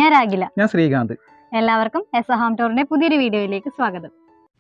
ഞാൻ രാഗില ഞാൻ ശ്രീകാന്ത് എല്ലാവർക്കും എസ് ഹോം ടൂറിന്റെ പുതിയൊരു വീഡിയോയിലേക്ക് സ്വാഗതം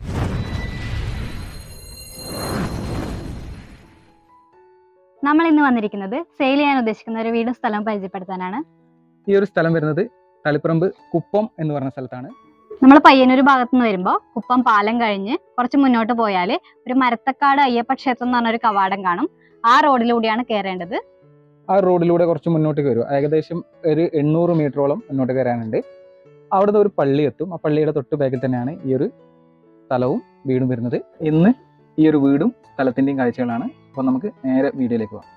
നമ്മൾ ഇന്ന് വന്നിരിക്കുന്നത് സെയിൽ ചെയ്യാൻ ഉദ്ദേശിക്കുന്ന ഒരു വീടും സ്ഥലവും പരിചയപ്പെടുത്താനാണ് ഈ ഒരു സ്ഥലം വരുന്നത് തളിപ്പറമ്പ് കുപ്പം എന്ന് പറഞ്ഞ സ്ഥലത്താണ് നമ്മൾ പയ്യന്നൂർ ഭാഗത്തു നിന്ന് വരുമ്പോൾ കുപ്പം പാലം കഴിഞ്ഞ് കുറച്ച് മുന്നോട്ട് പോയാൽ ഒരു മരത്തക്കാട് അയ്യപ്പ ക്ഷേത്രം എന്ന് പറഞ്ഞ ഒരു കവാടം കാണും ആ റോഡിലൂടെയാണ് കയറേണ്ടത് ആ റോഡിലൂടെ കുറച്ച് മുന്നോട്ടേക്ക് വരും ഏകദേശം ഒരു എണ്ണൂറ് മീറ്ററോളം മുന്നോട്ട് കയറാനുണ്ട് അവിടുന്ന് ഒരു പള്ളി എത്തും ആ പള്ളിയുടെ തൊട്ട് ബാക്കിൽ തന്നെയാണ് ഈ ഒരു സ്ഥലവും വീടും വരുന്നത് ഇന്ന് ഈ ഒരു വീടും സ്ഥലത്തിൻ്റെയും കാഴ്ചകളാണ് അപ്പോൾ നമുക്ക് നേരെ വീഡിയോയിലേക്ക് പോകാം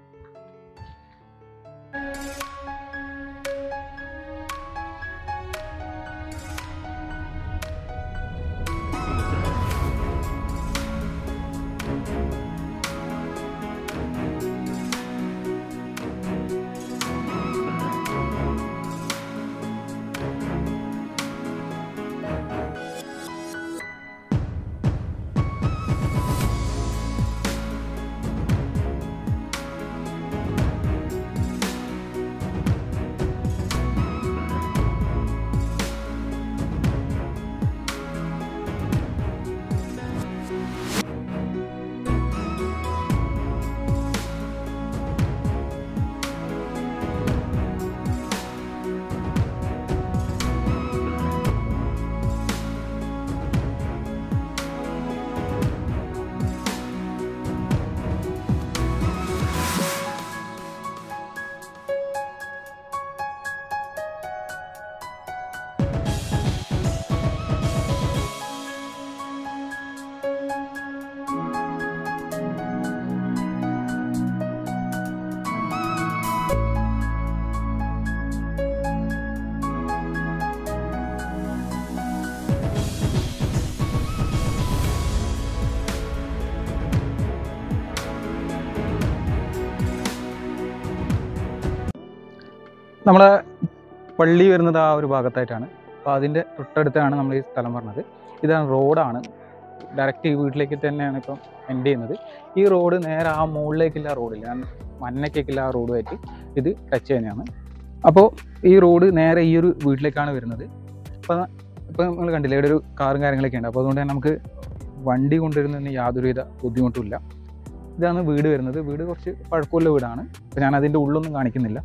നമ്മളെ പള്ളി വരുന്നത് ആ ഒരു ഭാഗത്തായിട്ടാണ് അപ്പോൾ അതിൻ്റെ തൊട്ടടുത്താണ് നമ്മൾ ഈ സ്ഥലം പറഞ്ഞത് ഇതാണ് റോഡാണ് ഡയറക്റ്റ് ഈ വീട്ടിലേക്ക് തന്നെയാണ് ഇപ്പം എൻഡ് ചെയ്യുന്നത് ഈ റോഡ് നേരെ ആ മുകളിലേക്കില്ല റോഡില്ല മന്നയ്ക്കേക്കില്ല ആ റോഡുമായിട്ട് ഇത് ടച്ച് തന്നെയാണ് അപ്പോൾ ഈ റോഡ് നേരെ ഈ ഒരു വീട്ടിലേക്കാണ് വരുന്നത് അപ്പോൾ ഇപ്പോൾ നിങ്ങൾ കണ്ടില്ലേ ഇവിടെ ഒരു കാറും കാര്യങ്ങളൊക്കെ ഉണ്ട് അപ്പോൾ അതുകൊണ്ട് തന്നെ നമുക്ക് വണ്ടി കൊണ്ടുവരുന്നതിന് യാതൊരുവിധ ബുദ്ധിമുട്ടുമില്ല ഇതാണ് വീട് വരുന്നത് വീട് കുറച്ച് പഴക്കമുള്ള വീടാണ് അപ്പോൾ ഞാൻ അതിൻ്റെ ഉള്ളൊന്നും കാണിക്കുന്നില്ല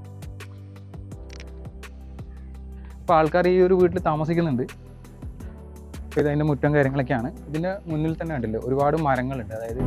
ഇപ്പോൾ ആൾക്കാർ ഈ ഒരു വീട്ടിൽ താമസിക്കുന്നുണ്ട് അപ്പോൾ ഇതിൻ്റെ മുറ്റം കാര്യങ്ങളൊക്കെയാണ് ഇതിൻ്റെ മുന്നിൽ തന്നെ കണ്ടില്ലേ ഒരുപാട് മരങ്ങളുണ്ട് അതായത്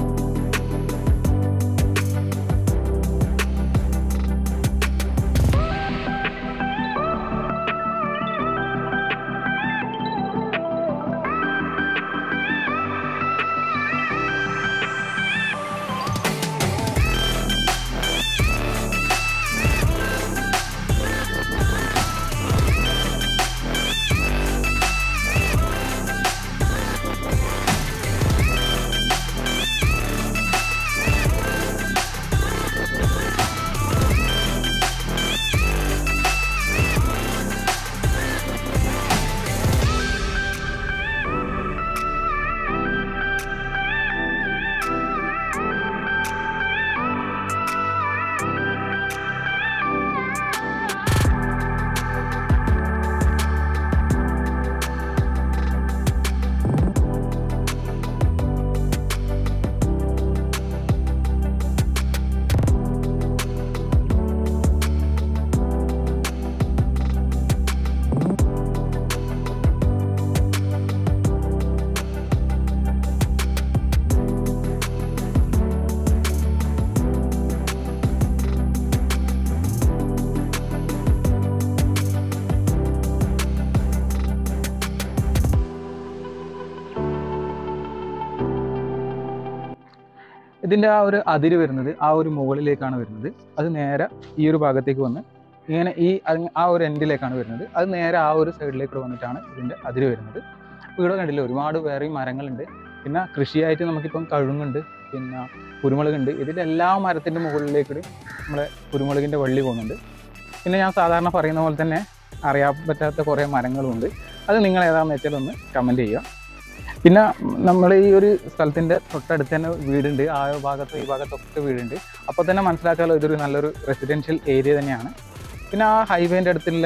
ഇതിൻ്റെ ആ ഒരു അതിര് വരുന്നത് ആ ഒരു മുകളിലേക്കാണ് വരുന്നത് അത് നേരെ ഈ ഒരു ഭാഗത്തേക്ക് വന്ന് ഇങ്ങനെ ഈ അങ് ആ ഒരു എൻഡിലേക്കാണ് വരുന്നത് അത് നേരെ ആ ഒരു സൈഡിലേക്ക് വന്നിട്ടാണ് ഇതിൻ്റെ അതിര് വരുന്നത് അപ്പോൾ ഇവിടെ കണ്ടില്ലേ ഒരുപാട് വേറെയും മരങ്ങളുണ്ട് പിന്നെ കൃഷിയായിട്ട് നമുക്കിപ്പം കഴുങ്ങുണ്ട് പിന്നെ കുരുമുളകുണ്ട് ഇതിൻ്റെ എല്ലാ മരത്തിൻ്റെ മുകളിലേക്ക് നമ്മളെ കുരുമുളകിൻ്റെ വള്ളി പോകുന്നുണ്ട് പിന്നെ ഞാൻ സാധാരണ പറയുന്ന പോലെ തന്നെ അറിയാൻ പറ്റാത്ത കുറേ മരങ്ങളുണ്ട് അത് നിങ്ങൾ ഏതാണെന്ന് വെച്ചാൽ ഒന്ന് കമൻറ്റ് ചെയ്യുക പിന്നെ നമ്മൾ ഈ ഒരു സ്ഥലത്തിൻ്റെ തൊട്ടടുത്ത് തന്നെ വീടുണ്ട് ആ ഭാഗത്തും ഈ ഭാഗത്തൊക്കെ വീടുണ്ട് അപ്പോൾ തന്നെ മനസ്സിലാക്കാമല്ലോ ഇതൊരു നല്ലൊരു റെസിഡൻഷ്യൽ ഏരിയ തന്നെയാണ് പിന്നെ ആ ഹൈവേൻ്റെ അടുത്തുള്ള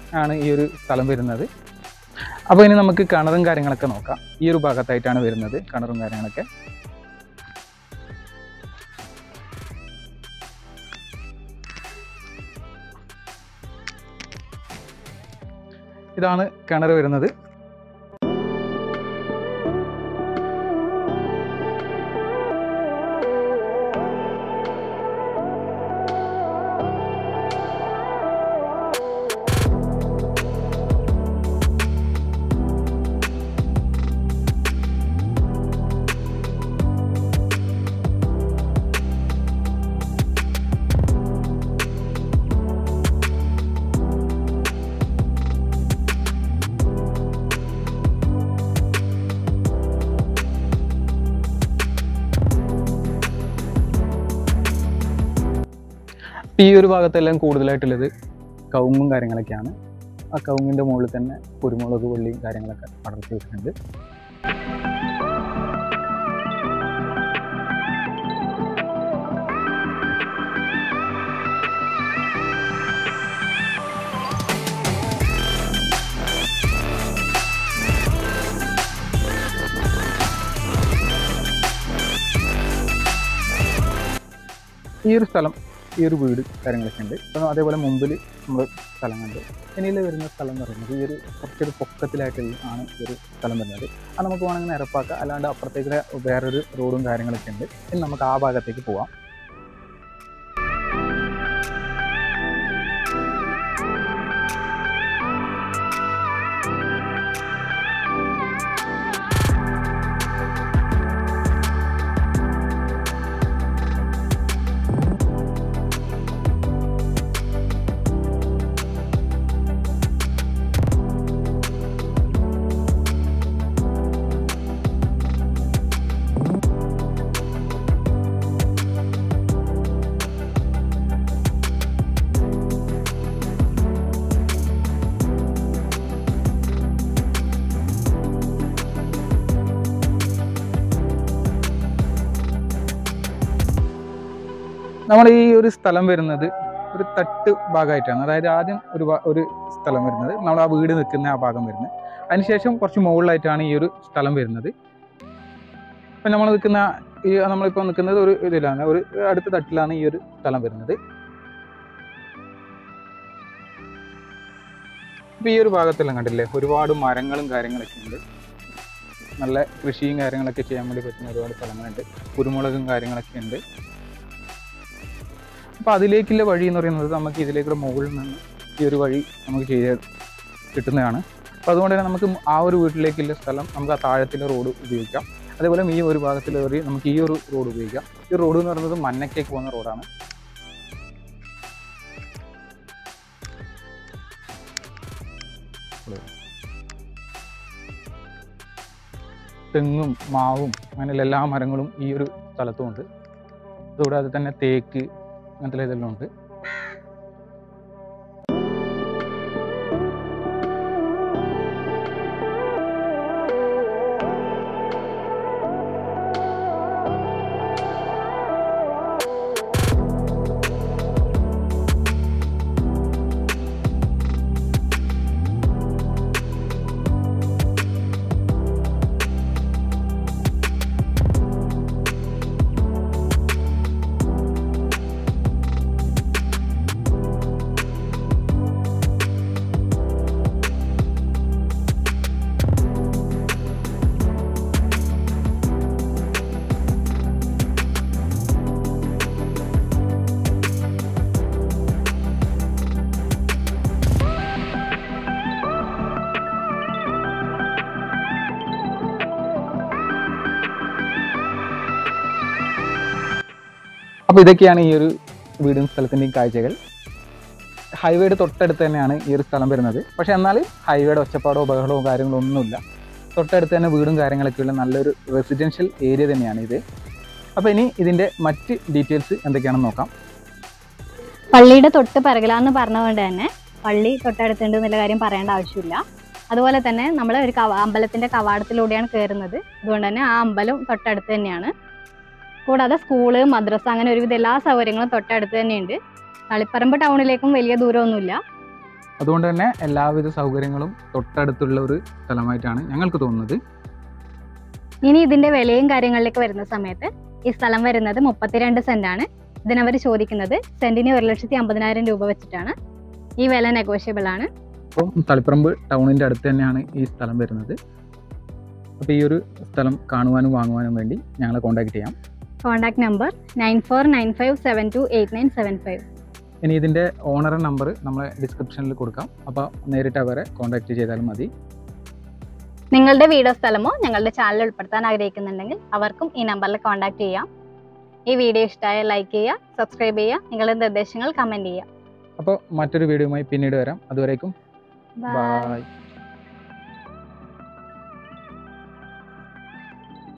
ആണ് ഈ ഒരു സ്ഥലം വരുന്നത് അപ്പോൾ ഇനി നമുക്ക് കിണറും കാര്യങ്ങളൊക്കെ നോക്കാം ഈ ഒരു ഭാഗത്തായിട്ടാണ് വരുന്നത് കിണറും കാര്യങ്ങളൊക്കെ ഇതാണ് കിണർ വരുന്നത് ഇപ്പം ഈ ഒരു ഭാഗത്തെല്ലാം കൂടുതലായിട്ടുള്ളത് കവുങ്ങും കാര്യങ്ങളൊക്കെയാണ് ആ കവുങ്ങിൻ്റെ മുകളിൽ തന്നെ കുരുമുളക് വള്ളിയും കാര്യങ്ങളൊക്കെ പടർത്തി വെച്ചിട്ടുണ്ട് ഈ ഒരു സ്ഥലം ഈ ഒരു വീട് കാര്യങ്ങളൊക്കെ ഉണ്ട് അപ്പം അതേപോലെ മുമ്പിൽ നമ്മൾ സ്ഥലം കണ്ട് ഇനിയിൽ വരുന്ന സ്ഥലം എന്ന് പറയുന്നത് ഈ ഒരു കുറച്ചൊരു പൊക്കത്തിലായിട്ടുള്ള ആണ് ഈ ഒരു സ്ഥലം വരുന്നത് അത് നമുക്ക് വേണമെങ്കിൽ നിരപ്പാക്കാം അല്ലാണ്ട് അപ്പുറത്തേക്ക് വേറൊരു റോഡും കാര്യങ്ങളൊക്കെ ഉണ്ട് ഇനി നമുക്ക് ആ ഭാഗത്തേക്ക് പോവാം നമ്മൾ ഈ ഒരു സ്ഥലം വരുന്നത് ഒരു തട്ട് ഭാഗമായിട്ടാണ് അതായത് ആദ്യം ഒരു ഭാ- ഒരു സ്ഥലം വരുന്നത് നമ്മൾ ആ വീട് നിൽക്കുന്ന ആ ഭാഗം വരുന്നത് അതിനുശേഷം കുറച്ച് മുകളിലായിട്ടാണ് ഈ ഒരു സ്ഥലം വരുന്നത് ഇപ്പം നമ്മൾ നിൽക്കുന്ന ഈ നമ്മളിപ്പോൾ നിൽക്കുന്നത് ഒരു ഇതിലാണ് ഒരു അടുത്ത തട്ടിലാണ് ഈ ഒരു സ്ഥലം വരുന്നത് ഇപ്പം ഈ ഒരു ഭാഗത്തെല്ലാം കണ്ടില്ലേ ഒരുപാട് മരങ്ങളും കാര്യങ്ങളൊക്കെ ഉണ്ട് നല്ല കൃഷിയും കാര്യങ്ങളൊക്കെ ചെയ്യാൻ വേണ്ടി പറ്റുന്ന ഒരുപാട് സ്ഥലങ്ങളുണ്ട് കുരുമുളകും കാര്യങ്ങളൊക്കെ ഉണ്ട് അപ്പോൾ അതിലേക്കുള്ള വഴി എന്ന് പറയുന്നത് നമുക്ക് ഇതിലേക്കുള്ള മുകളിൽ നിന്ന് ഈ ഒരു വഴി നമുക്ക് ചെയ്ത് കിട്ടുന്നതാണ് അപ്പോൾ അതുകൊണ്ട് തന്നെ നമുക്ക് ആ ഒരു വീട്ടിലേക്കുള്ള സ്ഥലം നമുക്ക് ആ താഴത്തിലെ റോഡ് ഉപയോഗിക്കാം അതേപോലെ ഈ ഒരു ഭാഗത്തിലെ വഴി നമുക്ക് ഈ ഒരു റോഡ് ഉപയോഗിക്കാം ഈ റോഡ് എന്ന് പറയുന്നത് മന്നക്കേക്ക് പോകുന്ന റോഡാണ് തെങ്ങും മാവും അങ്ങനെയുള്ള എല്ലാ മരങ്ങളും ഈ ഒരു സ്ഥലത്തുമുണ്ട് അതുകൂടാതെ തന്നെ തേക്ക് അങ്ങനത്തെ ഇതെല്ലാം ഉണ്ട് അപ്പോൾ ഇതൊക്കെയാണ് ഈ ഒരു വീടും സ്ഥലത്തിൻ്റെയും കാഴ്ചകൾ ഹൈവേയുടെ തൊട്ടടുത്ത് തന്നെയാണ് ഈ ഒരു സ്ഥലം വരുന്നത് പക്ഷേ എന്നാൽ ഹൈവേയുടെ ഒച്ചപ്പാടോ ബഹളമോ കാര്യങ്ങളോ ഒന്നുമില്ല തൊട്ടടുത്ത് തന്നെ വീടും കാര്യങ്ങളൊക്കെയുള്ള നല്ലൊരു റെസിഡൻഷ്യൽ ഏരിയ തന്നെയാണ് ഇത് അപ്പോൾ ഇനി ഇതിൻ്റെ മറ്റ് ഡീറ്റെയിൽസ് എന്തൊക്കെയാണെന്ന് നോക്കാം പള്ളിയുടെ തൊട്ട് പിറകിലാന്ന് പറഞ്ഞതുകൊണ്ട് തന്നെ പള്ളി തൊട്ടടുത്തുണ്ട് എന്നുള്ള കാര്യം പറയേണ്ട ആവശ്യമില്ല അതുപോലെ തന്നെ നമ്മൾ ഒരു കവ അമ്പലത്തിന്റെ കവാടത്തിലൂടെയാണ് കയറുന്നത് അതുകൊണ്ട് തന്നെ ആ അമ്പലം തൊട്ടടുത്ത് തന്നെയാണ് കൂടാതെ സ്കൂള് മദ്രസ അങ്ങനെ ഒരുവിധ എല്ലാ സൗകര്യങ്ങളും തൊട്ടടുത്ത് തന്നെയുണ്ട് തളിപ്പറമ്പ് ടൗണിലേക്കും വലിയ ദൂരമൊന്നുമില്ല അതുകൊണ്ട് തന്നെ എല്ലാവിധ സൗകര്യങ്ങളും തൊട്ടടുത്തുള്ള ഒരു സ്ഥലമായിട്ടാണ് ഞങ്ങൾക്ക് തോന്നുന്നത് ഇനി ഇതിന്റെ വിലയും കാര്യങ്ങളിലേക്ക് വരുന്ന സമയത്ത് ഈ സ്ഥലം വരുന്നത് മുപ്പത്തിരണ്ട് സെന്റ് ആണ് ഇതിനവർ ചോദിക്കുന്നത് സെന്റിന് ഒരു ലക്ഷത്തി അമ്പതിനായിരം രൂപ വെച്ചിട്ടാണ് ഈ വില നെഗോഷ്യബിൾ ആണ് അപ്പം തളിപ്പറമ്പ് ടൗണിൻ്റെ അടുത്ത് തന്നെയാണ് ഈ സ്ഥലം വരുന്നത് അപ്പോൾ ഈ ഒരു സ്ഥലം കാണുവാനും വാങ്ങുവാനും വേണ്ടി ഞങ്ങളെ കോൺടാക്ട് ചെയ്യാം contact number nine four nine five seven two eight nine seven five ഇനി ഇതിൻ്റെ ഓണറുടെ നമ്പർ നമ്മൾ ഡിസ്ക്രിപ്ഷനിൽ കൊടുക്കാം അപ്പോൾ നേരിട്ട് അവരെ കോൺടാക്ട് ചെയ്താലും മതി നിങ്ങളുടെ വീടോ സ്ഥലമോ ഞങ്ങളുടെ ചാനൽ ഉൾപ്പെടുത്താൻ ആഗ്രഹിക്കുന്നുണ്ടെങ്കിൽ അവർക്കും ഈ നമ്പറിൽ കോൺടാക്ട് ചെയ്യാം ഈ വീഡിയോ ഇഷ്ടമായ ലൈക്ക് ചെയ്യുക സബ്സ്ക്രൈബ് ചെയ്യുക നിങ്ങളുടെ നിർദ്ദേശങ്ങൾ കമൻറ്റ് ചെയ്യുക അപ്പോൾ മറ്റൊരു വീഡിയോയുമായി പിന്നീട് വരാം അതുവരേക്കും ബൈ ബൈ